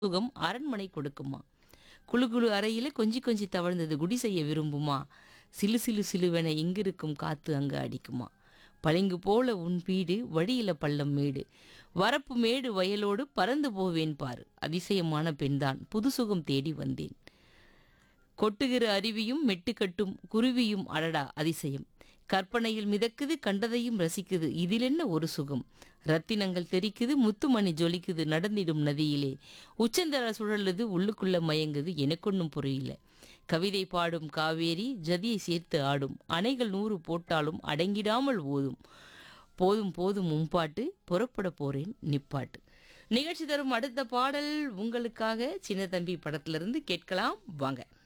சுகம் அரண்மனை கொடுக்குமா குளு குளு அறையில கொஞ்சி கொஞ்சி தவழ்ந்தது குடி செய்ய விரும்புமா சிலு சிலு சிலுவென இங்கிருக்கும் காத்து அங்கு அடிக்குமா பளிங்கு போல உன் வீடு வழியில பள்ளம் மேடு வரப்பு மேடு வயலோடு பறந்து போவேன் பாரு அதிசயமான பெண்தான் புது சுகம் தேடி வந்தேன் கொட்டுகிற அருவியும் மெட்டுக்கட்டும் குருவியும் அடடா அதிசயம் கற்பனையில் மிதக்குது கண்டதையும் ரசிக்குது இதிலென்ன ஒரு சுகம் ரத்தினங்கள் தெரிக்குது முத்துமணி ஜொலிக்குது நடந்திடும் நதியிலே உச்சந்தர சுழலுது உள்ளுக்குள்ள மயங்குது எனக்கொன்னும் புரியல கவிதை பாடும் காவேரி ஜதியை சேர்த்து ஆடும் அணைகள் நூறு போட்டாலும் அடங்கிடாமல் ஓதும் போதும் போதும் மும்பாட்டு புறப்பட போறேன் நிப்பாட்டு நிகழ்ச்சி தரும் அடுத்த பாடல் உங்களுக்காக சின்ன தம்பி படத்திலிருந்து கேட்கலாம் வாங்க